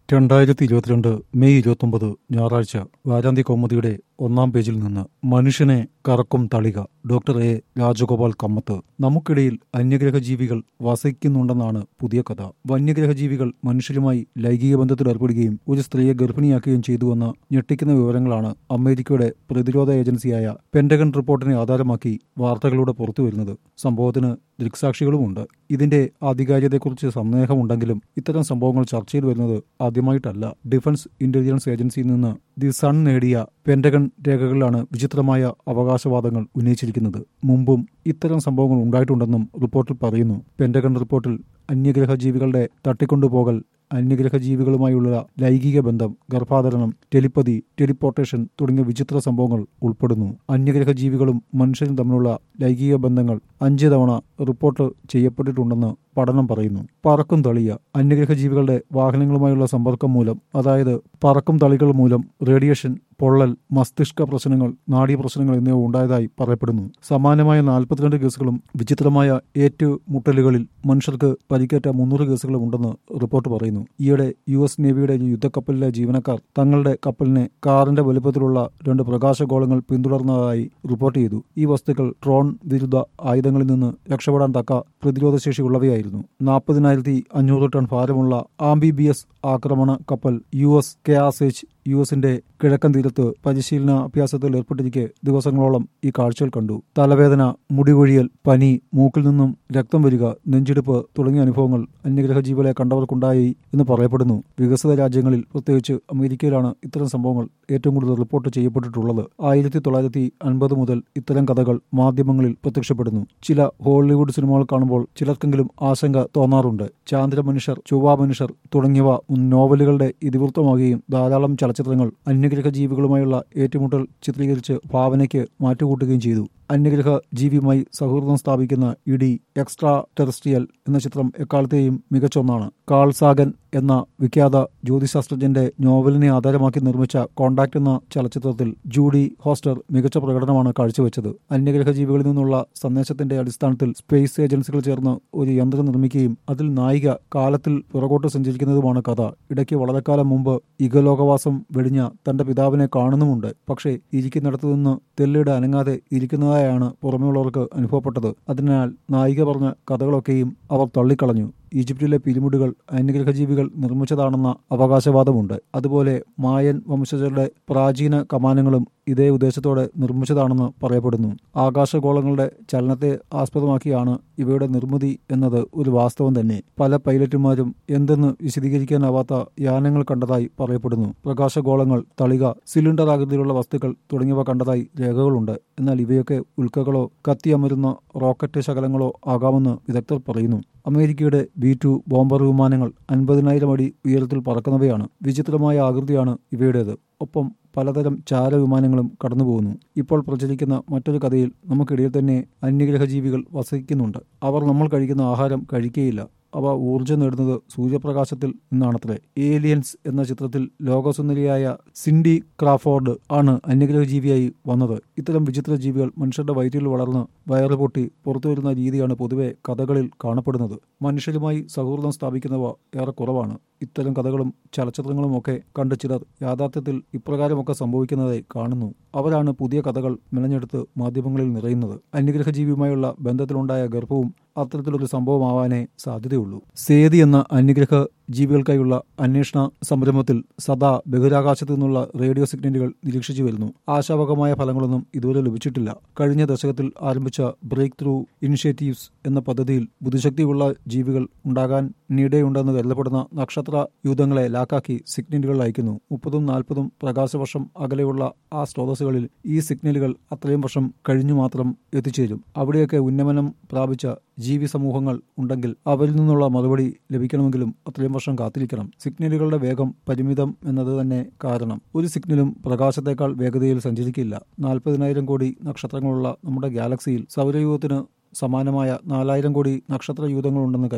രണ്ടായിരത്തി ഇരുപത്തിരണ്ട് മെയ് ഇരുപത്തൊമ്പത് ഞായറാഴ്ച വാരാന്തി കൗമുദിയുടെ ഒന്നാം പേജിൽ നിന്ന് മനുഷ്യനെ കറക്കും തളിക ഡോക്ടർ എ രാജഗോപാൽ കമ്മത്ത് നമുക്കിടയിൽ അന്യഗ്രഹ ജീവികൾ വസിക്കുന്നുണ്ടെന്നാണ് പുതിയ കഥ വന്യഗ്രഹ ജീവികൾ മനുഷ്യരുമായി ലൈംഗിക ബന്ധത്തിൽ ഏർപ്പെടുകയും ഒരു സ്ത്രീയെ ഗർഭിണിയാക്കുകയും ചെയ്തുവെന്ന ഞെട്ടിക്കുന്ന വിവരങ്ങളാണ് അമേരിക്കയുടെ പ്രതിരോധ ഏജൻസിയായ പെന്റഗൺ റിപ്പോർട്ടിനെ ആധാരമാക്കി വാർത്തകളിലൂടെ പുറത്തുവരുന്നത് സംഭവത്തിന് ദൃക്സാക്ഷികളുമുണ്ട് ഇതിന്റെ ആധികാരികതയെക്കുറിച്ച് സന്ദേഹമുണ്ടെങ്കിലും ഇത്തരം സംഭവങ്ങൾ ചർച്ചയിൽ വരുന്നത് ആദ്യമായിട്ടല്ല ഡിഫൻസ് ഇന്റലിജൻസ് ഏജൻസിയിൽ നിന്ന് ദി സൺ നേടിയ പെന്റഗൺ രേഖകളിലാണ് വിചിത്രമായ അവകാശവാദങ്ങൾ ഉന്നയിച്ചിരിക്കുന്നത് മുമ്പും ഇത്തരം സംഭവങ്ങൾ ഉണ്ടായിട്ടുണ്ടെന്നും റിപ്പോർട്ടിൽ പറയുന്നു പെന്റഗൺ റിപ്പോർട്ടിൽ അന്യഗ്രഹ ജീവികളുടെ തട്ടിക്കൊണ്ടുപോകൽ അന്യഗ്രഹ ജീവികളുമായുള്ള ലൈംഗിക ബന്ധം ഗർഭാധാരണം ടെലിപ്പതി ടെലിപ്പോർട്ടേഷൻ തുടങ്ങിയ വിചിത്ര സംഭവങ്ങൾ ഉൾപ്പെടുന്നു അന്യഗ്രഹ ജീവികളും മനുഷ്യരും തമ്മിലുള്ള ലൈംഗിക ബന്ധങ്ങൾ അഞ്ച് തവണ റിപ്പോർട്ട് ചെയ്യപ്പെട്ടിട്ടുണ്ടെന്ന് പഠനം പറയുന്നു പറക്കും തളിയ അന്യഗ്രഹ ജീവികളുടെ വാഹനങ്ങളുമായുള്ള സമ്പർക്കം മൂലം അതായത് പറക്കും തളികൾ മൂലം റേഡിയേഷൻ പൊള്ളൽ മസ്തിഷ്ക പ്രശ്നങ്ങൾ നാഡീ പ്രശ്നങ്ങൾ എന്നിവ ഉണ്ടായതായി പറയപ്പെടുന്നു സമാനമായ നാൽപ്പത്തിരണ്ട് കേസുകളും വിചിത്രമായ ഏറ്റുമുട്ടലുകളിൽ മനുഷ്യർക്ക് പരിക്കേറ്റ മുന്നൂറ് കേസുകളും ഉണ്ടെന്ന് റിപ്പോർട്ട് പറയുന്നു ഈയിടെ യു എസ് നേവിയുടെ യുദ്ധക്കപ്പലിലെ ജീവനക്കാർ തങ്ങളുടെ കപ്പലിനെ കാറിന്റെ വലുപ്പത്തിലുള്ള രണ്ട് പ്രകാശഗോളങ്ങൾ പിന്തുടർന്നതായി റിപ്പോർട്ട് ചെയ്തു ഈ വസ്തുക്കൾ ട്രോൺ വിരുദ്ധ ആയുധങ്ങളിൽ നിന്ന് രക്ഷപ്പെടാൻ തക്ക പ്രതിരോധശേഷിയുള്ളവയായിരുന്നു നാൽപ്പതിനായിരത്തി അഞ്ഞൂറ് ടൺ ഭാരമുള്ള ആംബിബിയസ് ആക്രമണ കപ്പൽ യു എസ് കെആർസേച്ച് യു എസിന്റെ കിഴക്കൻ തീരത്ത് പരിശീലന അഭ്യാസത്തിൽ ഏർപ്പെട്ടിരിക്കെ ദിവസങ്ങളോളം ഈ കാഴ്ചകൾ കണ്ടു തലവേദന മുടികൊഴിയൽ പനി മൂക്കിൽ നിന്നും രക്തം വരിക നെഞ്ചിടിപ്പ് തുടങ്ങിയ അനുഭവങ്ങൾ അന്യഗ്രഹ ജീവികളെ കണ്ടവർക്കുണ്ടായി എന്ന് പറയപ്പെടുന്നു വികസിത രാജ്യങ്ങളിൽ പ്രത്യേകിച്ച് അമേരിക്കയിലാണ് ഇത്തരം സംഭവങ്ങൾ ഏറ്റവും കൂടുതൽ റിപ്പോർട്ട് ചെയ്യപ്പെട്ടിട്ടുള്ളത് ആയിരത്തി തൊള്ളായിരത്തി അൻപത് മുതൽ ഇത്തരം കഥകൾ മാധ്യമങ്ങളിൽ പ്രത്യക്ഷപ്പെടുന്നു ചില ഹോളിവുഡ് സിനിമകൾ കാണുമ്പോൾ ചിലർക്കെങ്കിലും ആശങ്ക തോന്നാറുണ്ട് ചാന്ദ്ര മനുഷ്യർ ചൊവ്വ മനുഷ്യർ തുടങ്ങിയവ നോവലുകളുടെ ഇതിവൃത്തമാകുകയും ധാരാളം ചലച്ചിത്രങ്ങൾ അന്യഗ്രഹ ജീവികളുമായുള്ള ഏറ്റുമുട്ടൽ ചിത്രീകരിച്ച് ഭാവനയ്ക്ക് മാറ്റുകൂട്ടുകയും ചെയ്തു അന്യഗ്രഹ ജീവിയുമായി സൗഹൃദം സ്ഥാപിക്കുന്ന ഇഡി എക്സ്ട്രാ ടെറസ്ട്രിയൽ എന്ന ചിത്രം എക്കാലത്തെയും മികച്ച ഒന്നാണ് കാൾ സാഗൻ എന്ന വിഖ്യാത ജ്യോതിശാസ്ത്രജ്ഞന്റെ നോവലിനെ ആധാരമാക്കി നിർമ്മിച്ച കോണ്ടാക്ട് എന്ന ചലച്ചിത്രത്തിൽ ജൂഡി ഹോസ്റ്റർ മികച്ച പ്രകടനമാണ് കാഴ്ചവെച്ചത് അന്യഗ്രഹ ജീവികളിൽ നിന്നുള്ള സന്ദേശത്തിന്റെ അടിസ്ഥാനത്തിൽ സ്പേസ് ഏജൻസികൾ ചേർന്ന് ഒരു യന്ത്രം നിർമ്മിക്കുകയും അതിൽ നായിക കാലത്തിൽ പുറകോട്ട് സഞ്ചരിക്കുന്നതുമാണ് കഥ ഇടയ്ക്ക് വളരെ കാലം മുമ്പ് ഇകലോകവാസം വെടിഞ്ഞ തന്റെ പിതാവിനെ കാണുന്നുമുണ്ട് പക്ഷേ ഇരിക്കുന്നിടത്തു നിന്ന് തെല്ലിട അനങ്ങാതെ ഇരിക്കുന്നതായാണ് പുറമെയുള്ളവർക്ക് അനുഭവപ്പെട്ടത് അതിനാൽ നായിക പറഞ്ഞ കഥകളൊക്കെയും അവർ തള്ളിക്കളഞ്ഞു ഈജിപ്തിലെ പിരിമുടുകൾ അന്യഗ്രഹജീവികൾ നിർമ്മിച്ചതാണെന്ന അവകാശവാദമുണ്ട് അതുപോലെ മായൻ വംശജരുടെ പ്രാചീന കമാനങ്ങളും ഇതേ ഉദ്ദേശത്തോടെ നിർമ്മിച്ചതാണെന്ന് പറയപ്പെടുന്നു ആകാശഗോളങ്ങളുടെ ചലനത്തെ ആസ്പദമാക്കിയാണ് ഇവയുടെ നിർമ്മിതി എന്നത് ഒരു വാസ്തവം തന്നെ പല പൈലറ്റുമാരും എന്തെന്ന് വിശദീകരിക്കാനാവാത്ത യാനങ്ങൾ കണ്ടതായി പറയപ്പെടുന്നു പ്രകാശഗോളങ്ങൾ തളിക സിലിണ്ടർ ആകൃതിയിലുള്ള വസ്തുക്കൾ തുടങ്ങിയവ കണ്ടതായി രേഖകളുണ്ട് എന്നാൽ ഇവയൊക്കെ ഉൽക്കകളോ കത്തിയമരുന്ന റോക്കറ്റ് ശകലങ്ങളോ ആകാമെന്ന് വിദഗ്ധർ പറയുന്നു അമേരിക്കയുടെ ബി ടു ബോംബർ വിമാനങ്ങൾ അൻപതിനായിരം അടി ഉയരത്തിൽ പറക്കുന്നവയാണ് വിചിത്രമായ ആകൃതിയാണ് ഇവയുടേത് ഒപ്പം പലതരം ചാരവിമാനങ്ങളും കടന്നുപോകുന്നു ഇപ്പോൾ പ്രചരിക്കുന്ന മറ്റൊരു കഥയിൽ നമുക്കിടയിൽ തന്നെ അന്യഗ്രഹ ജീവികൾ വസിക്കുന്നുണ്ട് അവർ നമ്മൾ കഴിക്കുന്ന ആഹാരം കഴിക്കുകയില്ല അവ ഊർജ്ജം നേടുന്നത് സൂര്യപ്രകാശത്തിൽ നിന്നാണത്രേ ഏലിയൻസ് എന്ന ചിത്രത്തിൽ ലോകസുന്ദരിയായ സിൻഡി ക്രാഫോർഡ് ആണ് അന്യഗ്രഹ ജീവിയായി വന്നത് ഇത്തരം വിചിത്ര ജീവികൾ മനുഷ്യരുടെ വയറ്റിൽ വളർന്ന് വയറ് പൊട്ടി പുറത്തുവരുന്ന രീതിയാണ് പൊതുവെ കഥകളിൽ കാണപ്പെടുന്നത് മനുഷ്യരുമായി സൗഹൃദം സ്ഥാപിക്കുന്നവ ഏറെ കുറവാണ് ഇത്തരം കഥകളും ചലച്ചിത്രങ്ങളും ഒക്കെ കണ്ട് ചിലർ യാഥാർത്ഥ്യത്തിൽ ഇപ്രകാരമൊക്കെ സംഭവിക്കുന്നതായി കാണുന്നു അവരാണ് പുതിയ കഥകൾ മെനഞ്ഞെടുത്ത് മാധ്യമങ്ങളിൽ നിറയുന്നത് അന്യഗ്രഹ ജീവിയുമായുള്ള ബന്ധത്തിലുണ്ടായ ഗർഭവും അത്തരത്തിലൊരു സംഭവമാവാനേ സാധ്യതയുള്ളൂ സേതി എന്ന അന്യഗ്രഹ ജീവികൾക്കായുള്ള അന്വേഷണ സംരംഭത്തിൽ സദാ ബഹിരാകാശത്തു നിന്നുള്ള റേഡിയോ സിഗ്നലുകൾ നിരീക്ഷിച്ചു വരുന്നു ആശാവകമായ ഫലങ്ങളൊന്നും ഇതുവരെ ലഭിച്ചിട്ടില്ല കഴിഞ്ഞ ദശകത്തിൽ ആരംഭിച്ച ബ്രേക്ക് ത്രൂ ഇനിഷ്യേറ്റീവ്സ് എന്ന പദ്ധതിയിൽ ബുദ്ധിശക്തിയുള്ള ജീവികൾ ഉണ്ടാകാൻ നീടെയുണ്ടെന്ന് കരുതപ്പെടുന്ന നക്ഷത്ര യൂഥങ്ങളെ ലാക്കാക്കി സിഗ്നലുകൾ അയക്കുന്നു മുപ്പതും നാൽപ്പതും പ്രകാശവർഷം അകലെയുള്ള ആ സ്രോതസ്സുകളിൽ ഈ സിഗ്നലുകൾ അത്രയും വർഷം കഴിഞ്ഞു മാത്രം എത്തിച്ചേരും അവിടെയൊക്കെ ഉന്നമനം പ്രാപിച്ച ജീവി സമൂഹങ്ങൾ ഉണ്ടെങ്കിൽ അവരിൽ നിന്നുള്ള മറുപടി ലഭിക്കണമെങ്കിലും അത്രയും വർഷം കാത്തിരിക്കണം സിഗ്നലുകളുടെ വേഗം പരിമിതം എന്നത് തന്നെ കാരണം ഒരു സിഗ്നലും പ്രകാശത്തേക്കാൾ വേഗതയിൽ സഞ്ചരിക്കില്ല നാൽപ്പതിനായിരം കോടി നക്ഷത്രങ്ങളുള്ള നമ്മുടെ ഗാലക്സിയിൽ സൗരയൂഥത്തിന് സമാനമായ നാലായിരം കോടി നക്ഷത്രയൂഥങ്ങളുണ്ടെന്ന് കരുതണം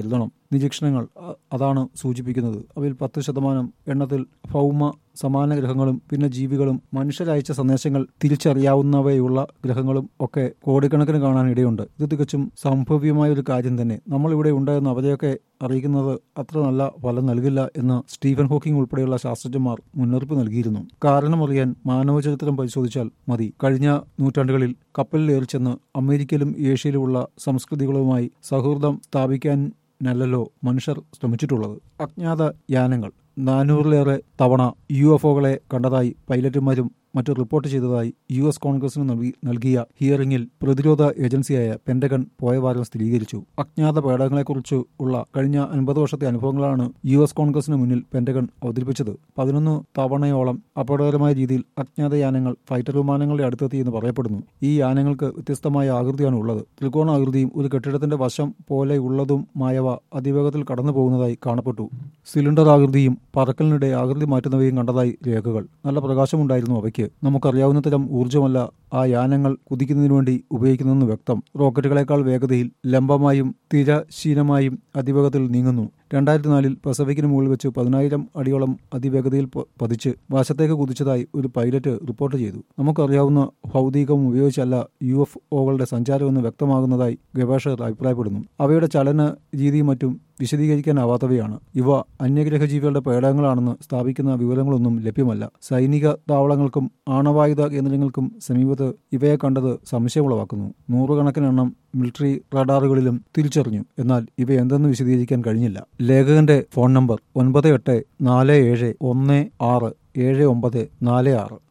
നിരീക്ഷണങ്ങൾ അ- അതാണ് സൂചിപ്പിക്കുന്നത് അവയിൽ പത്ത് ശതമാനം എണ്ണത്തിൽ ഭൗമ സമാന ഗ്രഹങ്ങളും പിന്നെ ജീവികളും മനുഷ്യരയച്ച സന്ദേശങ്ങൾ തിരിച്ചറിയാവുന്നവയുള്ള ഗ്രഹങ്ങളും ഒക്കെ കോടിക്കണക്കിന് കാണാൻ ഇടയുണ്ട് ഇത് തികച്ചും സംഭവ്യമായ ഒരു കാര്യം തന്നെ നമ്മൾ ഇവിടെ ഉണ്ടായെന്ന് അവരെയൊക്കെ അറിയിക്കുന്നത് അത്ര നല്ല ഫലം നൽകില്ല എന്ന് സ്റ്റീഫൻ ഹോക്കിംഗ് ഉൾപ്പെടെയുള്ള ശാസ്ത്രജ്ഞന്മാർ മുന്നറിയിപ്പ് നൽകിയിരുന്നു കാരണമറിയാൻ മാനവ ചരിത്രം പരിശോധിച്ചാൽ മതി കഴിഞ്ഞ നൂറ്റാണ്ടുകളിൽ കപ്പലിൽ ഏറിച്ചെന്ന് അമേരിക്കയിലും ഏഷ്യയിലുമുള്ള സംസ്കൃതികളുമായി സൗഹൃദം സ്ഥാപിക്കാനല്ലല്ലോ മനുഷ്യർ ശ്രമിച്ചിട്ടുള്ളത് അജ്ഞാത യാനങ്ങൾ നാനൂറിലേറെ തവണ യു എഫ് ഒകളെ കണ്ടതായി പൈലറ്റുമാരും മറ്റു റിപ്പോർട്ട് ചെയ്തതായി യു എസ് കോൺഗ്രസിന് നൽകി- നൽകിയ ഹിയറിംഗിൽ പ്രതിരോധ ഏജൻസിയായ പെന്റഗൺ പോയ വാരം സ്ഥിരീകരിച്ചു അജ്ഞാത പേടകങ്ങളെക്കുറിച്ച് ഉള്ള കഴിഞ്ഞ അൻപത് വർഷത്തെ അനുഭവങ്ങളാണ് യു എസ് കോൺഗ്രസിന് മുന്നിൽ പെന്റഗൺ അവതരിപ്പിച്ചത് പതിനൊന്ന് തവണയോളം അപകടകരമായ രീതിയിൽ അജ്ഞാത യാനങ്ങൾ ഫൈറ്റർ വിമാനങ്ങളുടെ അടുത്തെത്തിയെന്ന് പറയപ്പെടുന്നു ഈ യാനങ്ങൾക്ക് വ്യത്യസ്തമായ ആകൃതിയാണ് ഉള്ളത് ത്രികോണാകൃതിയും ഒരു കെട്ടിടത്തിന്റെ വശം പോലെയുള്ളതുമായവ അതിവേഗത്തിൽ കടന്നു പോകുന്നതായി കാണപ്പെട്ടു സിലിണ്ടർ ആകൃതിയും പറക്കലിനിടെ ആകൃതി മാറ്റുന്നവയും കണ്ടതായി രേഖകൾ നല്ല പ്രകാശമുണ്ടായിരുന്നു അവയ്ക്ക് നമുക്കറിയാവുന്ന തരം ഊർജ്ജമല്ല ആ യാനങ്ങൾ കുതിക്കുന്നതിനു വേണ്ടി ഉപയോഗിക്കുന്നതെന്ന് വ്യക്തം റോക്കറ്റുകളെക്കാൾ വേഗതയിൽ ലംബമായും തിരശീനമായും അതിവേഗത്തിൽ നീങ്ങുന്നു രണ്ടായിരത്തി നാലിൽ പസഫിക്കിന് മുകളിൽ വെച്ച് പതിനായിരം അടിയോളം അതിവേഗതയിൽ പ- പതിച്ച് വശത്തേക്ക് കുതിച്ചതായി ഒരു പൈലറ്റ് റിപ്പോർട്ട് ചെയ്തു നമുക്കറിയാവുന്ന ഭൗതികം ഉപയോഗിച്ചല്ല യു എഫ് ഒകളുടെ സഞ്ചാരമെന്ന് വ്യക്തമാകുന്നതായി ഗവേഷകർ അഭിപ്രായപ്പെടുന്നു അവയുടെ ചലന രീതിയും മറ്റും വിശദീകരിക്കാനാവാത്തവയാണ് ഇവ അന്യഗ്രഹ ജീവികളുടെ പേടകങ്ങളാണെന്ന് സ്ഥാപിക്കുന്ന വിവരങ്ങളൊന്നും ലഭ്യമല്ല സൈനിക താവളങ്ങൾക്കും ആണവായുധ കേന്ദ്രങ്ങൾക്കും സമീപത്ത് ഇവയെ കണ്ടത് സംശയമുളവാക്കുന്നു നൂറുകണക്കിന് എണ്ണം മിലിറ്ററി റഡാറുകളിലും തിരിച്ചറിഞ്ഞു എന്നാൽ ഇവ എന്തെന്ന് വിശദീകരിക്കാൻ കഴിഞ്ഞില്ല ലേഖകന്റെ ഫോൺ നമ്പർ ഒൻപത് എട്ട് നാല് ഏഴ് ഒന്ന് ആറ് ഏഴ് ഒമ്പത് നാല് ആറ്